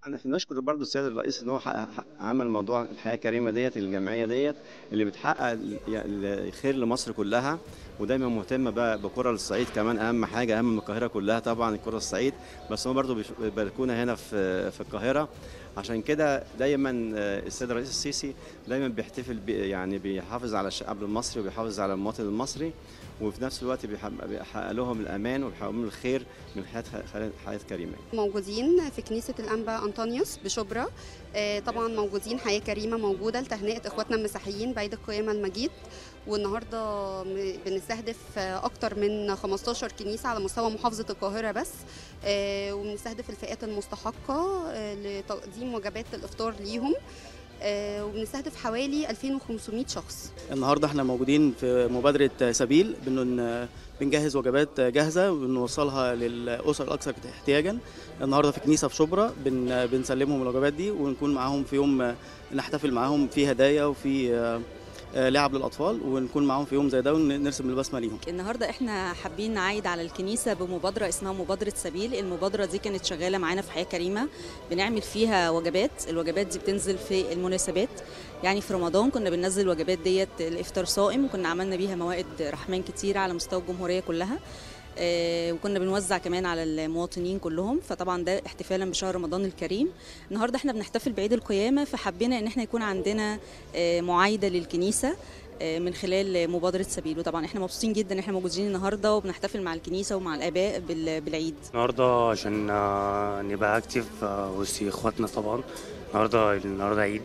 احنا بنشكر برضه السيد الرئيس ان هو حقق- حقق- عمل موضوع الحياه الكريمه ديت الجمعيه ديت اللي بتحقق ال- يعني الخير لمصر كلها ودايما مهتمه بقى بقرى الصعيد كمان اهم حاجه اهم من القاهره كلها طبعا قرى الصعيد بس هم برضه بيش- بيباركونا هنا في في القاهره عشان كده دايما آه، السيد الرئيس السيسي دايما بيحتفل بي يعني بيحافظ على الشعب المصري وبيحافظ على المواطن المصري وفي نفس الوقت بيحقق بيحقق لهم الامان وبيحقق لهم الخير من حياه حياه كريمه موجودين في كنيسة الأنبا أنطونيوس بشبرا آه، طبعا موجودين حياة كريمة موجودة لتهنئة إخواتنا المسيحيين بعيد القيامة المجيد والنهاردة م- بنستهدف آه، أكتر من 15 كنيسة على مستوى محافظة القاهرة بس آه، وبنستهدف الفئات المستحقة آه، لتقديم وجبات الإفطار ليهم آه، وبنستهدف حوالي 2500 شخص النهارده احنا موجودين في مبادرة سبيل بن بنجهز وجبات جاهزة وبنوصلها للأسر الأكثر احتياجا النهارده في كنيسة في شبرا بن بنسلمهم الوجبات دي ونكون معاهم في يوم نحتفل معاهم في هدايا وفي لعب للأطفال ونكون معاهم في يوم زي ده ونرسم البسمة ليهم النهارده احنا حابين نعايد على الكنيسه بمبادره اسمها مبادره سبيل المبادره دي كانت شغاله معانا في حياه كريمه بنعمل فيها وجبات الوجبات دي بتنزل في المناسبات يعني في رمضان كنا بننزل الوجبات ديت الافطار صائم وكنا عملنا بيها موائد رحمن كتيره على مستوى الجمهوريه كلها آه، وكنا بنوزع كمان على المواطنين كلهم فطبعا ده احتفالا بشهر رمضان الكريم النهارده احنا بنحتفل بعيد القيامه فحبينا ان احنا يكون عندنا آه، معايده للكنيسه آه، من خلال مبادره سبيل وطبعا احنا مبسوطين جدا ان احنا موجودين النهارده وبنحتفل مع الكنيسه ومع الاباء بال- بالعيد النهارده عشان آه، نبقى اكتف آه، وسط اخواتنا طبعا النهارده النهارده عيد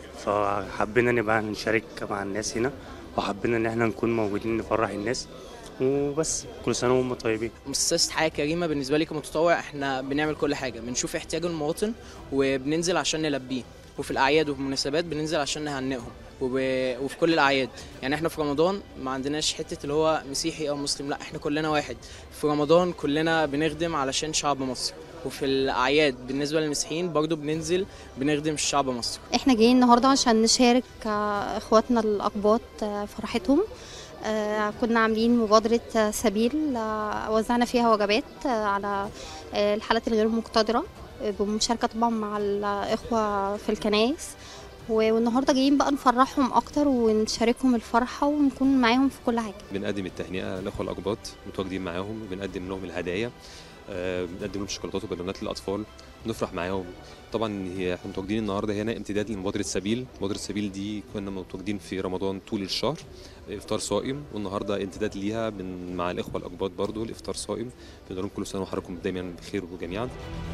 فحبينا نبقى نشارك مع الناس هنا وحبينا ان احنا نكون موجودين نفرح الناس وبس كل سنه وهم طيبين مؤسسة حياة كريمة بالنسبة لي كمتطوع احنا بنعمل كل حاجة بنشوف احتياج المواطن وبننزل عشان نلبيه وفي الأعياد وفي المناسبات بننزل عشان نهنئهم وب... وفي كل الأعياد يعني احنا في رمضان ما عندناش حتة اللي هو مسيحي أو مسلم لا احنا كلنا واحد في رمضان كلنا بنخدم علشان شعب مصر وفي الأعياد بالنسبة للمسيحيين برضو بننزل بنخدم الشعب مصر احنا جايين النهارده عشان نشارك آه، اخواتنا الاقباط آه، فرحتهم آه، كنا عاملين مبادرة آه، سبيل آه، وزعنا فيها وجبات آه، على آه، الحالات الغير مقتدرة آه، بمشاركة طبعا مع الإخوة في الكنائس و- والنهارده جايين بقى نفرحهم أكتر ونشاركهم الفرحة ونكون معاهم في كل حاجة بنقدم التهنئه لاخوه الاقباط متواجدين معاهم بنقدم لهم الهدايا آه، بنقدم لهم شوكولاتات وبالونات للاطفال نفرح معاهم طبعا هي احنا متواجدين النهارده هنا امتداد لمبادره سبيل مبادره سبيل دي كنا متواجدين في رمضان طول الشهر افطار صائم والنهارده امتداد ليها من مع الاخوه الاقباط برضو الافطار صائم بنقول لهم كل سنه وحضراتكم دايما بخير وجميعا